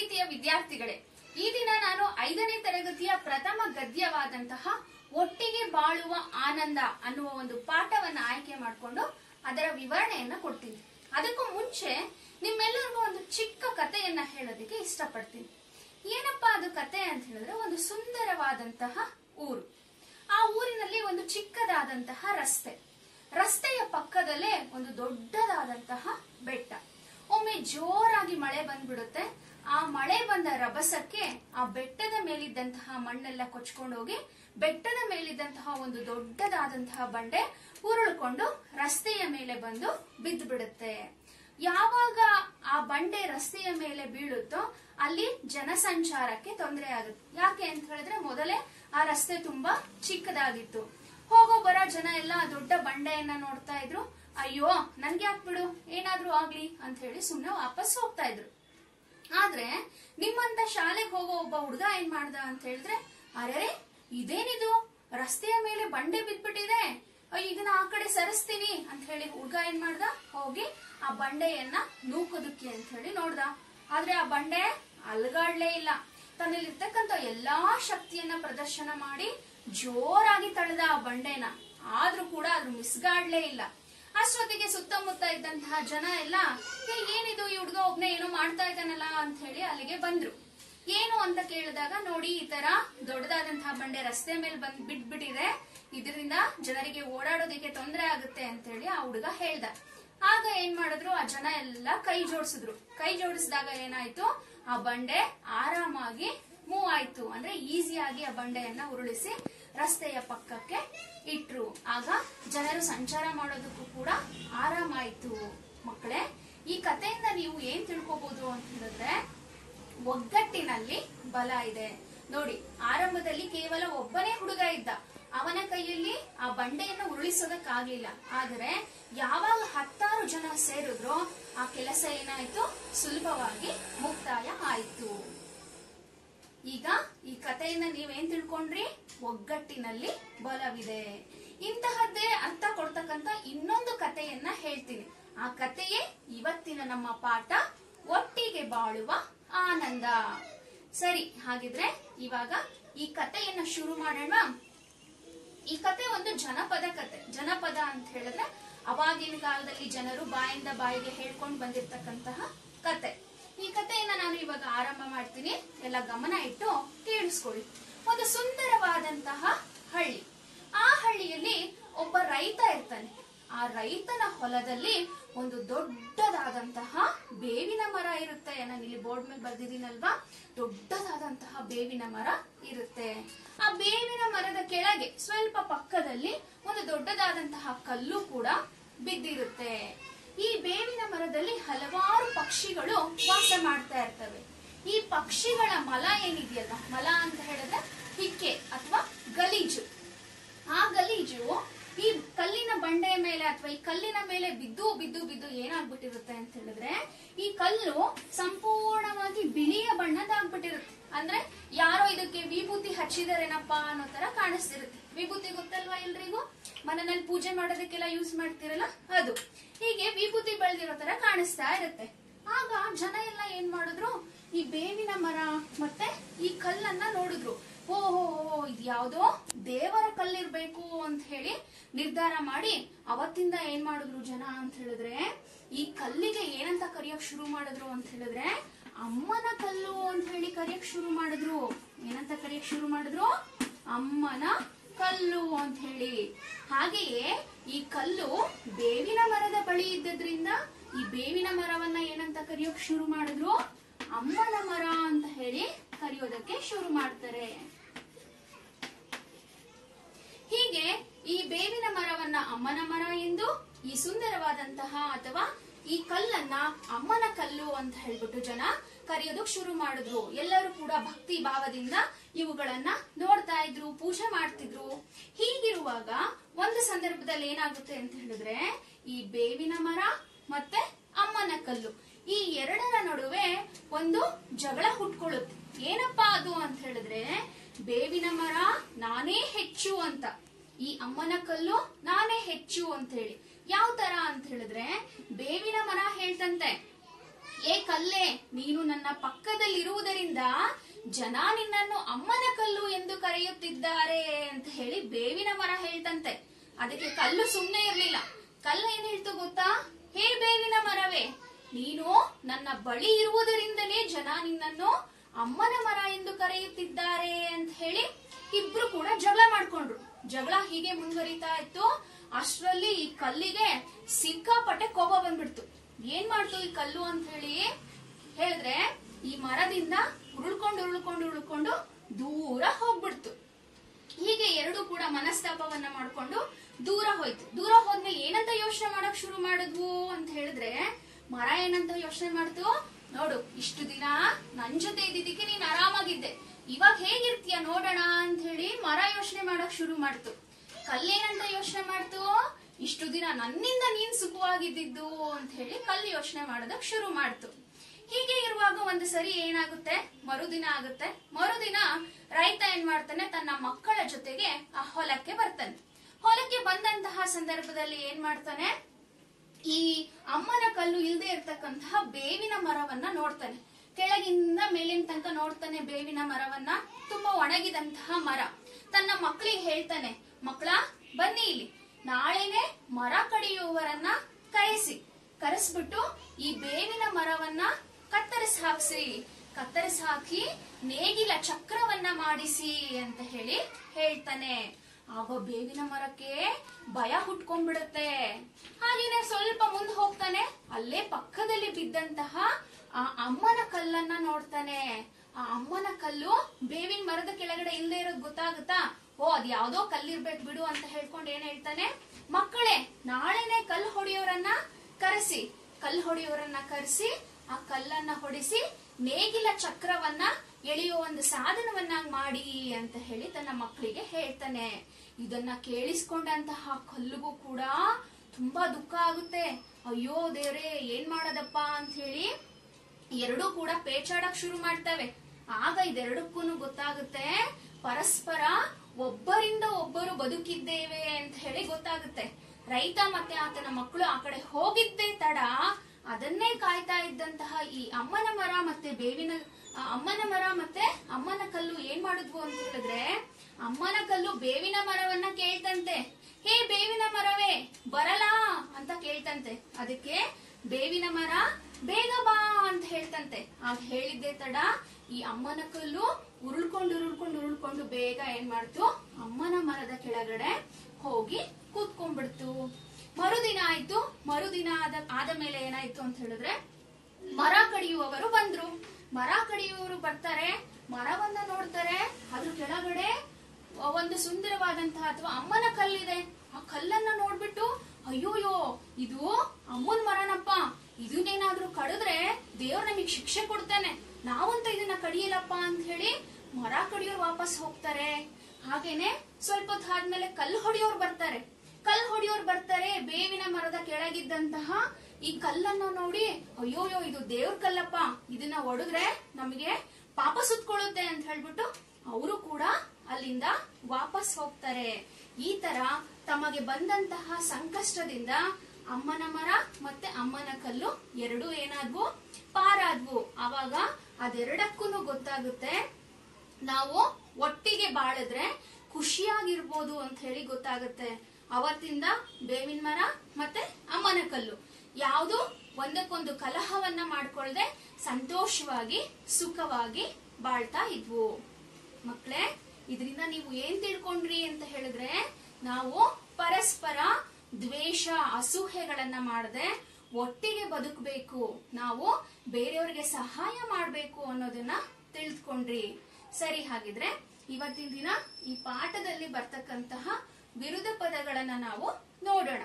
ಪ್ರೀತಿಯ ವಿದ್ಯಾರ್ಥಿಗಳೇ ಈ ದಿನ ನಾನು ಐದನೇ ತರಗತಿಯ ಪ್ರಥಮ ಗದ್ಯವಾದಂತಹ ಒಟ್ಟಿಗೆ ಬಾಳುವ ಆನಂದ ಅನ್ನುವ ಒಂದು ಪಾಠವನ್ನ ಆಯ್ಕೆ ಮಾಡಿಕೊಂಡು ಅದರ ವಿವರಣೆಯನ್ನ ಕೊಡ್ತೀನಿ ಅದಕ್ಕೂ ಮುಂಚೆ ನಿಮ್ಮೆಲ್ಲರಿಗೂ ಒಂದು ಚಿಕ್ಕ ಕಥೆಯನ್ನ ಹೇಳೋದಕ್ಕೆ ಇಷ್ಟಪಡ್ತೀನಿ ಏನಪ್ಪಾ ಅದು ಕತೆ ಅಂತ ಹೇಳಿದ್ರೆ ಒಂದು ಸುಂದರವಾದಂತಹ ಊರು ಆ ಊರಿನಲ್ಲಿ ಒಂದು ಚಿಕ್ಕದಾದಂತಹ ರಸ್ತೆ ರಸ್ತೆಯ ಪಕ್ಕದಲ್ಲೇ ಒಂದು ದೊಡ್ಡದಾದಂತಹ ಬೆಟ್ಟ ಒಮ್ಮೆ ಜೋರಾಗಿ ಮಳೆ ಬಂದ್ಬಿಡುತ್ತೆ ಆ ಮಳೆ ಬಂದ ರಭಸಕ್ಕೆ ಆ ಬೆಟ್ಟದ ಮೇಲಿದ್ದಂತಹ ಮಣ್ಣೆಲ್ಲ ಕೊಚ್ಕೊಂಡೋಗಿ ಬೆಟ್ಟದ ಮೇಲಿದ್ದಂತಹ ಒಂದು ದೊಡ್ಡದಾದಂತಹ ಬಂಡೆ ಉರುಳ್ಕೊಂಡು ರಸ್ತೆಯ ಮೇಲೆ ಬಂದು ಬಿದ್ದು ಬಿಡುತ್ತೆ ಯಾವಾಗ ಆ ಬಂಡೆ ರಸ್ತೆಯ ಮೇಲೆ ಬೀಳುತ್ತೋ ಅಲ್ಲಿ ಜನಸಂಚಾರಕ್ಕೆ ತೊಂದರೆ ಆಗುತ್ತೆ ಯಾಕೆ ಅಂತ ಹೇಳಿದ್ರೆ ಮೊದಲೇ ಆ ರಸ್ತೆ ತುಂಬಾ ಚಿಕ್ಕದಾಗಿತ್ತು ಹೋಗೋ ಬರೋ ಜನ ಎಲ್ಲ ಆ ದೊಡ್ಡ ಬಂಡೆಯನ್ನ ನೋಡ್ತಾ ಇದ್ರು ಅಯ್ಯೋ ನನ್ಗೆ ಯಾಕೆ ಬಿಡು ಏನಾದ್ರೂ ಆಗ್ಲಿ ಅಂತ ಹೇಳಿ ಸುಮ್ನೆ ವಾಪಸ್ ಹೋಗ್ತಾ ಇದ್ರು ಆದ್ರೆ ನಿಮ್ಮಂತ ಶಾಲೆಗೆ ಹೋಗೋ ಒಬ್ಬ ಹುಡುಗ ಏನ್ ಮಾಡ್ದ ಅಂತ ಹೇಳಿದ್ರೆ ಅರೆ ಇದೇನಿದು ರಸ್ತೆಯ ಮೇಲೆ ಬಂಡೆ ಬಿದ್ಬಿಟ್ಟಿದೆ ಅಯ್ಯೋ, ಇದನ್ನ ಆ ಕಡೆ ಸರಿಸ್ತೀನಿ ಅಂತ ಹೇಳಿ ಹುಡುಗ ಏನ್ ಮಾಡ್ದ ಹೋಗಿ ಆ ಬಂಡೆಯನ್ನ ನೂಕೋದಕ್ಕೆ ಅಂತ ಹೇಳಿ ನೋಡ್ದ ಆದ್ರೆ ಆ ಬಂಡೆ ಅಲ್ಗಾಡ್ಲೇ ಇಲ್ಲ ತನ್ನಲ್ಲಿರ್ತಕ್ಕಂಥ ಎಲ್ಲಾ ಶಕ್ತಿಯನ್ನ ಪ್ರದರ್ಶನ ಮಾಡಿ ಜೋರಾಗಿ ತಳೆದ ಆ ಬಂಡೆನ ಆದ್ರೂ ಕೂಡ ಅದ್ರ ಮಿಸ್ಗಾಡ್ಲೇ ಇಲ್ಲ ಅಷ್ಟೊತ್ತಿಗೆ ಸುತ್ತಮುತ್ತ ಇದ್ದಂತಹ ಜನ ಎಲ್ಲ "ಏ, ಏನಿದು ಈ ಹುಡುಗ ಒಬ್ನೇ ಏನೋ ಮಾಡ್ತಾ ಇದ್ದಾನಲ್ಲ ಅಂತ ಹೇಳಿ ಅಲ್ಲಿಗೆ ಬಂದ್ರು ಏನು ಅಂತ ಕೇಳಿದಾಗ ನೋಡಿ ಈ ತರ ದೊಡ್ಡದಾದಂತಹ ಬಂಡೆ ರಸ್ತೆ ಮೇಲೆ ಬಂದ್ ಬಿಟ್ಬಿಟ್ಟಿದೆ ಇದರಿಂದ ಜನರಿಗೆ ಓಡಾಡೋದಕ್ಕೆ ತೊಂದರೆ ಆಗುತ್ತೆ ಅಂತ ಹೇಳಿ ಆ ಹುಡುಗ ಹೇಳ್ದ ಆಗ ಏನ್ ಮಾಡಿದ್ರು ಆ ಜನ ಎಲ್ಲ ಕೈ ಜೋಡಿಸಿದ್ರು ಕೈ ಜೋಡಿಸಿದಾಗ ಏನಾಯ್ತು ಆ ಬಂಡೆ ಆರಾಮಾಗಿ ಮೂವ್ ಆಯ್ತು ಅಂದ್ರೆ ಈಸಿಯಾಗಿ ಆ ಬಂಡೆಯನ್ನ ಉರುಳಿಸಿ ರಸ್ತೆಯ ಪಕ್ಕಕ್ಕೆ ಇಟ್ರು ಆಗ ಜನರು ಸಂಚಾರ ಮಾಡೋದಕ್ಕೂ ಕೂಡ ಆರಾಮಾಯ್ತು ಮಕ್ಕಳೇ ಈ ಕಥೆಯಿಂದ ನೀವು ಏನ್ ತಿಳ್ಕೊಬಹುದು ಅಂತ ಹೇಳಿದ್ರೆ ಒಗ್ಗಟ್ಟಿನಲ್ಲಿ ಬಲ ಇದೆ ನೋಡಿ ಆರಂಭದಲ್ಲಿ ಕೇವಲ ಒಬ್ಬನೇ ಹುಡುಗ ಇದ್ದ ಅವನ ಕೈಯಲ್ಲಿ ಆ ಬಂಡೆಯನ್ನು ಉರುಳಿಸೋದಕ್ಕಾಗ್ಲಿಲ್ಲ ಆದರೆ ಯಾವಾಗ ಹತ್ತಾರು ಜನ ಸೇರಿದ್ರೋ ಆ ಕೆಲಸ ಏನಾಯ್ತು ಸುಲಭವಾಗಿ ಮುಕ್ತಾಯ ಆಯ್ತು ಈಗ ಈ ಕಥೆಯಿಂದ ನೀವೇನ್ ತಿಳ್ಕೊಂಡ್ರಿ ಒಗ್ಗಟ್ಟಿನಲ್ಲಿ ಬಲವಿದೆ ಇಂತಹದ್ದೇ ಅರ್ಥ ಕೊಡ್ತಕ್ಕಂತ ಇನ್ನೊಂದು ಕಥೆಯನ್ನ ಹೇಳ್ತೀನಿ ಆ ಕಥೆಯೇ ಇವತ್ತಿನ ನಮ್ಮ ಪಾಠ ಒಟ್ಟಿಗೆ ಬಾಳುವ ಆನಂದ ಸರಿ ಹಾಗಿದ್ರೆ ಇವಾಗ ಈ ಕಥೆಯನ್ನ ಶುರು ಮಾಡೋಣ ಈ ಕತೆ ಒಂದು ಜನಪದ ಕತೆ ಜನಪದ ಅಂತ ಹೇಳಿದ್ರೆ ಅವಾಗಿನ ಕಾಲದಲ್ಲಿ ಜನರು ಬಾಯಿಂದ ಬಾಯಿಗೆ ಹೇಳ್ಕೊಂಡು ಬಂದಿರ್ತಕ್ಕಂತಹ ಕತೆ ಈ ಕಥೆಯನ್ನ ನಾನು ಇವಾಗ ಆರಂಭ ಮಾಡ್ತೀನಿ ಎಲ್ಲ ಗಮನ ಇಟ್ಟು ಕೇಳಿಸ್ಕೊಳ್ಳಿ ಒಂದು ಸುಂದರವಾದಂತಹ ಹಳ್ಳಿ ಆ ಹಳ್ಳಿಯಲ್ಲಿ ಒಬ್ಬ ರೈತ ಇರ್ತಾನೆ ಆ ರೈತನ ಹೊಲದಲ್ಲಿ ಒಂದು ದೊಡ್ಡದಾದಂತಹ ಬೇವಿನ ಮರ ಇರುತ್ತೆ ನಾನು ಇಲ್ಲಿ ಬೋರ್ಡ್ ಮೇಲೆ ಬರ್ದಿದ್ದೀನಲ್ವಾ ದೊಡ್ಡದಾದಂತಹ ಬೇವಿನ ಮರ ಇರುತ್ತೆ ಆ ಬೇವಿನ ಮರದ ಕೆಳಗೆ ಸ್ವಲ್ಪ ಪಕ್ಕದಲ್ಲಿ ಒಂದು ದೊಡ್ಡದಾದಂತಹ ಕಲ್ಲು ಕೂಡ ಬಿದ್ದಿರುತ್ತೆ ಈ ಬೇವಿನ ಮರದಲ್ಲಿ ಹಲವಾರು ಪಕ್ಷಿಗಳು ವಾಸ ಮಾಡ್ತಾ ಇರ್ತವೆ ಈ ಪಕ್ಷಿಗಳ ಮಲ ಏನಿದೆಯಲ್ಲ ಮಲ ಅಂತ ಹೇಳಿದ್ರೆ ಹಿಕ್ಕೆ ಅಥವಾ ಗಲೀಜು ಆ ಗಲೀಜು ಈ ಕಲ್ಲಿನ ಬಂಡೆಯ ಮೇಲೆ ಅಥವಾ ಈ ಕಲ್ಲಿನ ಮೇಲೆ ಬಿದ್ದು ಬಿದ್ದು ಬಿದ್ದು ಏನಾಗ್ಬಿಟ್ಟಿರುತ್ತೆ ಅಂತ ಹೇಳಿದ್ರೆ ಈ ಕಲ್ಲು ಸಂಪೂರ್ಣವಾಗಿ ಬಿಳಿಯ ಬಣ್ಣದಾಗ್ಬಿಟ್ಟಿರುತ್ತೆ ಅಂದ್ರೆ ಯಾರೋ ಇದಕ್ಕೆ ವಿಭೂತಿ ಹಚ್ಚಿದಾರೇನಪ್ಪ ಅನ್ನೋ ತರ ಕಾಣಿಸ್ತಿರುತ್ತೆ ವಿಭೂತಿ ಗೊತ್ತಲ್ವಾ ಎಲ್ರಿಗೂ ಮನೆಯಲ್ಲಿ ಪೂಜೆ ಮಾಡೋದಕ್ಕೆಲ್ಲ ಯೂಸ್ ಮಾಡ್ತಿರಲ್ಲ ಅದು ಹೀಗೆ ವಿಭೂತಿ ಬೆಳೆದಿರೋ ತರ ಕಾಣಿಸ್ತಾ ಇರುತ್ತೆ ಆಗ ಜನ ಎಲ್ಲ ಏನ್ ಮಾಡಿದ್ರು ಈ ಬೇವಿನ ಮರ ಮತ್ತೆ ಈ ಕಲ್ಲನ್ನ ನೋಡಿದ್ರು ಓಹೋ ಇದು ಯಾವ್ದೋ ದೇವರ ಕಲ್ಲಿರ್ಬೇಕು ಅಂತ ಹೇಳಿ ನಿರ್ಧಾರ ಮಾಡಿ ಅವತ್ತಿಂದ ಏನ್ ಮಾಡಿದ್ರು ಜನ ಅಂತ ಹೇಳಿದ್ರೆ ಈ ಕಲ್ಲಿಗೆ ಏನಂತ ಕರಿಯಕ್ ಶುರು ಮಾಡಿದ್ರು ಅಂತ ಹೇಳಿದ್ರೆ ಅಮ್ಮನ ಕಲ್ಲು ಅಂತ ಹೇಳಿ ಕರಿಯಕ್ ಶುರು ಮಾಡಿದ್ರು ಏನಂತ ಕರಿಯಕ್ ಶುರು ಮಾಡಿದ್ರು ಅಮ್ಮನ ಕಲ್ಲು ಅಂತ ಹೇಳಿ ಹಾಗೆಯೇ ಈ ಕಲ್ಲು ಬೇವಿನ ಮರದ ಬಳಿ ಇದ್ದದ್ರಿಂದ ಈ ಬೇವಿನ ಮರವನ್ನ ಏನಂತ ಕರೆಯೋಕ್ ಶುರು ಮಾಡಿದ್ರು ಅಮ್ಮನ ಮರ ಅಂತ ಹೇಳಿ ಕರೆಯೋದಕ್ಕೆ ಶುರು ಮಾಡ್ತಾರೆ ಹೀಗೆ ಈ ಬೇವಿನ ಮರವನ್ನ ಅಮ್ಮನ ಮರ ಎಂದು ಈ ಸುಂದರವಾದಂತಹ ಅಥವಾ ಈ ಕಲ್ಲನ್ನ ಅಮ್ಮನ ಕಲ್ಲು ಅಂತ ಹೇಳ್ಬಿಟ್ಟು ಜನ ಕರೆಯೋದಕ್ ಶುರು ಮಾಡಿದ್ರು ಎಲ್ಲರೂ ಕೂಡ ಭಕ್ತಿ ಭಾವದಿಂದ ಇವುಗಳನ್ನ ನೋಡ್ತಾ ಇದ್ರು ಪೂಜೆ ಮಾಡ್ತಿದ್ರು ಹೀಗಿರುವಾಗ ಒಂದು ಸಂದರ್ಭದಲ್ಲಿ ಏನಾಗುತ್ತೆ ಅಂತ ಹೇಳಿದ್ರೆ ಈ ಬೇವಿನ ಮರ ಮತ್ತೆ ಅಮ್ಮನ ಕಲ್ಲು ಈ ಎರಡರ ನಡುವೆ ಒಂದು ಜಗಳ ಹುಟ್ಕೊಳ್ಳುತ್ತೆ ಏನಪ್ಪಾ ಅದು ಅಂತ ಹೇಳಿದ್ರೆ ಬೇವಿನ ಮರ ನಾನೇ ಹೆಚ್ಚು ಅಂತ ಈ ಅಮ್ಮನ ಕಲ್ಲು ನಾನೇ ಹೆಚ್ಚು ಅಂತ ಹೇಳಿ ಯಾವ ತರ ಅಂತ ಹೇಳಿದ್ರೆ ಬೇವಿನ ಮರ ಹೇಳ್ತಂತೆ ಏ ಕಲ್ಲೇ ನೀನು ನನ್ನ ಪಕ್ಕದಲ್ಲಿರುವುದರಿಂದ ಜನ ನಿನ್ನನ್ನು ಅಮ್ಮನ ಕಲ್ಲು ಎಂದು ಕರೆಯುತ್ತಿದ್ದಾರೆ ಅಂತ ಹೇಳಿ ಬೇವಿನ ಮರ ಹೇಳ್ತಂತೆ ಅದಕ್ಕೆ ಕಲ್ಲು ಸುಮ್ಮನೆ ಇರ್ಲಿಲ್ಲ ಕಲ್ಲು ಏನ್ ಹೇಳ್ತು ಗೊತ್ತಾ ಹೇ ಬೇವಿನ ಮರವೇ ನೀನು ನನ್ನ ಬಳಿ ಇರುವುದರಿಂದಲೇ ಜನ ನಿನ್ನನ್ನು ಅಮ್ಮನ ಮರ ಎಂದು ಕರೆಯುತ್ತಿದ್ದಾರೆ ಅಂತ ಹೇಳಿ ಇಬ್ರು ಕೂಡ ಜಗಳ ಮಾಡ್ಕೊಂಡ್ರು ಜಗಳ ಹೀಗೆ ಮುಂದುವರಿತಾ ಇತ್ತು ಅಷ್ಟರಲ್ಲಿ ಈ ಕಲ್ಲಿಗೆ ಸಿಕ್ಕಾಪಟ್ಟೆ ಕೋಪ ಬಂದ್ಬಿಡ್ತು ಏನ್ ಮಾಡ್ತು ಈ ಕಲ್ಲು ಅಂತ ಹೇಳಿ ಹೇಳಿದ್ರೆ ಈ ಮರದಿಂದ ಉರುಳ್ಕೊಂಡು ಉರುಳ್ಕೊಂಡು ಉರುಳ್ಕೊಂಡು ದೂರ ಹೋಗ್ಬಿಡ್ತು ಹೀಗೆ ಎರಡು ಕೂಡ ಮನಸ್ತಾಪವನ್ನ ಮಾಡ್ಕೊಂಡು ದೂರ ಹೋಯ್ತು ದೂರ ಹೋದ್ಮೇಲೆ ಏನಂತ ಯೋಚನೆ ಮಾಡಕ್ ಶುರು ಮಾಡಿದ್ವು ಅಂತ ಹೇಳಿದ್ರೆ ಮರ ಏನಂತ ಯೋಚನೆ ಮಾಡ್ತು ನೋಡು ಇಷ್ಟು ದಿನ ನನ್ ಜೊತೆ ಇದ್ದಿದ್ದಕ್ಕೆ ನೀನ್ ಆರಾಮಾಗಿದ್ದೆ ಇವಾಗ ಹೇಗಿರ್ತೀಯ ನೋಡೋಣ ಅಂತ ಹೇಳಿ ಮರ ಯೋಚನೆ ಮಾಡಕ್ ಶುರು ಮಾಡ್ತು ಕಲ್ಲೇನಂತ ಯೋಚನೆ ಮಾಡ್ತು ಇಷ್ಟು ದಿನ ನನ್ನಿಂದ ನೀನ್ ಸುಖವಾಗಿದ್ದಿದ್ದು ಅಂತ ಹೇಳಿ ಕಲ್ಲು ಯೋಚನೆ ಮಾಡೋದಕ್ ಶುರು ಮಾಡ್ತು ಹೀಗೆ ಇರುವಾಗ ಒಂದು ಸರಿ ಏನಾಗುತ್ತೆ ಮರುದಿನ ಆಗುತ್ತೆ ಮರುದಿನ ರೈತ ಏನ್ ಮಾಡ್ತಾನೆ ತನ್ನ ಮಕ್ಕಳ ಜೊತೆಗೆ ಆ ಹೊಲಕ್ಕೆ ಬರ್ತಾನೆ ಹೊಲಕ್ಕೆ ಬಂದಂತಹ ಸಂದರ್ಭದಲ್ಲಿ ಏನ್ ಮಾಡ್ತಾನೆ ಈ ಅಮ್ಮನ ಕಲ್ಲು ಇಲ್ದೇ ಇರ್ತಕ್ಕಂತಹ ಬೇವಿನ ಮರವನ್ನ ನೋಡ್ತಾನೆ ಕೆಳಗಿಂದ ಮೇಲಿನ ತನಕ ನೋಡ್ತಾನೆ ಬೇವಿನ ಮರವನ್ನ ತುಂಬಾ ಒಣಗಿದಂತಹ ಮರ ತನ್ನ ಮಕ್ಕಳಿಗೆ ಹೇಳ್ತಾನೆ ಮಕ್ಕಳ ಬನ್ನಿ ಇಲ್ಲಿ ನಾಳೆನೆ ಮರ ಕಡಿಯುವವರನ್ನ ಕರೆಸಿ ಕರೆಸ್ಬಿಟ್ಟು ಈ ಬೇವಿನ ಮರವನ್ನ ಕತ್ತರಿಸಿ ಹಾಕ್ಸಿ ಕತ್ತರಿಸಿ ಹಾಕಿ ನೇಗಿಲ ಚಕ್ರವನ್ನ ಮಾಡಿಸಿ ಅಂತ ಹೇಳಿ ಹೇಳ್ತಾನೆ ಆಗ ಬೇವಿನ ಮರಕ್ಕೆ ಭಯ ಹುಟ್ಕೊಂಡ್ಬಿಡುತ್ತೆ ಹಾಗೇನೆ ಸ್ವಲ್ಪ ಮುಂದೆ ಹೋಗ್ತಾನೆ ಅಲ್ಲೇ ಪಕ್ಕದಲ್ಲಿ ಬಿದ್ದಂತಹ ಆ ಅಮ್ಮನ ಕಲ್ಲನ್ನ ನೋಡ್ತಾನೆ ಆ ಅಮ್ಮನ ಕಲ್ಲು ಬೇವಿನ ಮರದ ಕೆಳಗಡೆ ಇಲ್ಲದೆ ಇರೋದು ಗೊತ್ತಾಗುತ್ತಾ ಓ ಅದ್ ಯಾವ್ದೋ ಕಲ್ಲಿರ್ಬೇಕು ಬಿಡು ಅಂತ ಹೇಳ್ಕೊಂಡು ಏನ್ ಹೇಳ್ತಾನೆ ಮಕ್ಕಳೇ ನಾಳೆನೆ ಕಲ್ಲು ಹೊಡೆಯೋರನ್ನ ಕರೆಸಿ ಕಲ್ಲು ಹೊಡೆಯೋರನ್ನ ಕರೆಸಿ ಆ ಕಲ್ಲನ್ನ ಹೊಡಿಸಿ ನೇಗಿಲ ಚಕ್ರವನ್ನ ಎಳೆಯುವ ಒಂದು ಸಾಧನವನ್ನಾಗಿ ಮಾಡಿ ಅಂತ ಹೇಳಿ ತನ್ನ ಮಕ್ಕಳಿಗೆ ಹೇಳ್ತಾನೆ ಇದನ್ನ ಕೇಳಿಸ್ಕೊಂಡಂತಹ ಕಲ್ಲುಗೂ ಕೂಡ ತುಂಬಾ ದುಃಖ ಆಗುತ್ತೆ ಅಯ್ಯೋ ದೇವ್ರೇ ಏನ್ ಮಾಡೋದಪ್ಪ ಅಂತ ಹೇಳಿ ಎರಡೂ ಕೂಡ ಪೇಚಾಡಕ್ ಶುರು ಮಾಡ್ತವೆ ಆಗ ಇದೆರಡಕ್ಕೂ ಗೊತ್ತಾಗುತ್ತೆ ಪರಸ್ಪರ ಒಬ್ಬರಿಂದ ಒಬ್ಬರು ಬದುಕಿದ್ದೇವೆ ಅಂತ ಹೇಳಿ ಗೊತ್ತಾಗುತ್ತೆ ರೈತ ಮತ್ತೆ ಆತನ ಮಕ್ಕಳು ಆ ಕಡೆ ಹೋಗಿದ್ದೇ ತಡ ಅದನ್ನೇ ಕಾಯ್ತಾ ಇದ್ದಂತಹ ಈ ಅಮ್ಮನ ಮರ ಮತ್ತೆ ಬೇವಿನ ಆ ಅಮ್ಮನ ಮರ ಮತ್ತೆ ಅಮ್ಮನ ಕಲ್ಲು ಏನ್ ಮಾಡಿದ್ವು ಅಂತ ಹೇಳಿದ್ರೆ ಅಮ್ಮನ ಕಲ್ಲು ಬೇವಿನ ಮರವನ್ನ ಕೇಳ್ತಂತೆ ಹೇ ಬೇವಿನ ಮರವೇ ಬರಲಾ ಅಂತ ಕೇಳ್ತಂತೆ ಅದಕ್ಕೆ ಬೇವಿನ ಮರ ಬೇಗ ಬಾ ಅಂತ ಹೇಳ್ತಂತೆ ಆಗ ಹೇಳಿದ್ದೆ ತಡ ಈ ಅಮ್ಮನ ಕಲ್ಲು ಉರುಳ್ಕೊಂಡು ಉರುಳ್ಕೊಂಡು ಉರುಳ್ಕೊಂಡು ಬೇಗ ಏನ್ ಮಾಡ್ತು ಅಮ್ಮನ ಮರದ ಕೆಳಗಡೆ ಹೋಗಿ ಕೂತ್ಕೊಂಡ್ಬಿಡ್ತು ಮರುದಿನ ಆಯ್ತು ಮರುದಿನ ಆದ ಆದ ಮೇಲೆ ಏನಾಯ್ತು ಅಂತ ಹೇಳಿದ್ರೆ ಮರ ಕಡಿಯುವವರು ಬಂದ್ರು ಮರ ಕಡಿಯುವವರು ಬರ್ತಾರೆ ಮರವನ್ನ ನೋಡ್ತಾರೆ ಅದ್ರ ಕೆಳಗಡೆ ಒಂದು ಸುಂದರವಾದಂತಹ ಅಥವಾ ಅಮ್ಮನ ಕಲ್ಲಿದೆ ಆ ಕಲ್ಲನ್ನ ನೋಡ್ಬಿಟ್ಟು ಅಯ್ಯೋಯ್ಯೋ ಇದು ಅಮ್ಮನ್ ಮರನಪ್ಪ ಇದನ್ನೇನಾದ್ರೂ ಕಡಿದ್ರೆ ದೇವ್ರ ನಮಗ್ ಶಿಕ್ಷೆ ಕೊಡ್ತಾನೆ ನಾವಂತ ಇದನ್ನ ಕಡಿಯಲ್ಲಪ್ಪ ಅಂತ ಹೇಳಿ ಮರ ಕಡಿಯೋರು ವಾಪಸ್ ಹೋಗ್ತಾರೆ ಹಾಗೇನೆ ಸ್ವಲ್ಪ ಹೊತ್ತು ಆದ್ಮೇಲೆ ಕಲ್ಲು ಹೊಡಿಯೋರು ಬರ್ತಾರೆ ಕಲ್ಲು ಹೊಡಿಯೋರು ಬರ್ತಾರೆ ಬೇವಿನ ಮರದ ಕೆಳಗಿದ್ದಂತಹ ಈ ಕಲ್ಲನ್ನ ನೋಡಿ ಅಯ್ಯೋಯ್ಯೋ ಇದು ದೇವ್ರ ಕಲ್ಲಪ್ಪ ಇದನ್ನ ಒಡೆದ್ರೆ ನಮಗೆ ಪಾಪ ಸುತ್ಕೊಳ್ಳುತ್ತೆ ಅಂತ ಹೇಳ್ಬಿಟ್ಟು ಅವರು ಕೂಡ ಅಲ್ಲಿಂದ ವಾಪಸ್ ಹೋಗ್ತಾರೆ ಈ ತರ ತಮಗೆ ಬಂದಂತಹ ಸಂಕಷ್ಟದಿಂದ ಅಮ್ಮನ ಮರ ಮತ್ತೆ ಅಮ್ಮನ ಕಲ್ಲು ಎರಡೂ ಏನಾದ್ವು ಪಾರಾದ್ವು ಅವಾಗ ಅದೆರಡಕ್ಕೂ ಗೊತ್ತಾಗುತ್ತೆ ನಾವು ಒಟ್ಟಿಗೆ ಬಾಳಿದ್ರೆ ಖುಷಿಯಾಗಿರ್ಬೋದು ಅಂತ ಹೇಳಿ ಗೊತ್ತಾಗುತ್ತೆ ಅವತ್ತಿಂದ ಬೇವಿನ ಮರ ಮತ್ತೆ ಅಮ್ಮನ ಕಲ್ಲು ಯಾವುದು ಒಂದಕ್ಕೊಂದು ಕಲಹವನ್ನ ಮಾಡ್ಕೊಳ್ದೆ ಸಂತೋಷವಾಗಿ ಸುಖವಾಗಿ ಬಾಳ್ತಾ ಇದ್ವು ಮಕ್ಕಳೇ ಇದರಿಂದ ನೀವು ಏನ್ ತಿಳ್ಕೊಂಡ್ರಿ ಅಂತ ಹೇಳಿದ್ರೆ ನಾವು ಪರಸ್ಪರ ದ್ವೇಷ ಅಸೂಹೆಗಳನ್ನ ಮಾಡದೆ ಒಟ್ಟಿಗೆ ಬದುಕಬೇಕು ನಾವು ಬೇರೆಯವ್ರಿಗೆ ಸಹಾಯ ಮಾಡಬೇಕು ಅನ್ನೋದನ್ನ ತಿಳಿದುಕೊಂಡ್ರಿ ಸರಿ ಹಾಗಿದ್ರೆ ಇವತ್ತಿನ ದಿನ ಈ ಪಾಠದಲ್ಲಿ ಬರ್ತಕ್ಕಂತಹ ವಿರುದ್ಧ ಪದಗಳನ್ನ ನಾವು ನೋಡೋಣ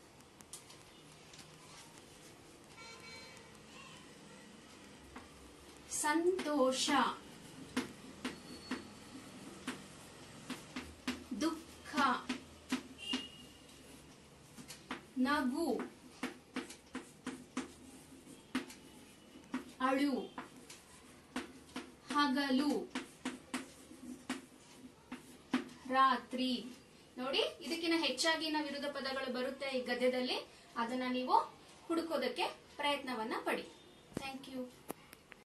ಸಂತೋಷ ದುಃಖ ನಗು ಅಳು ಹಗಲು ರಾತ್ರಿ ನೋಡಿ ಇದಕ್ಕಿಂತ ಹೆಚ್ಚಾಗಿನ ವಿರುದ್ಧ ಪದಗಳು ಬರುತ್ತೆ ಈ ಗದ್ಯದಲ್ಲಿ ಅದನ್ನ ನೀವು ಹುಡುಕೋದಕ್ಕೆ ಪ್ರಯತ್ನವನ್ನ ಪಡಿ ಥ್ಯಾಂಕ್ ಯು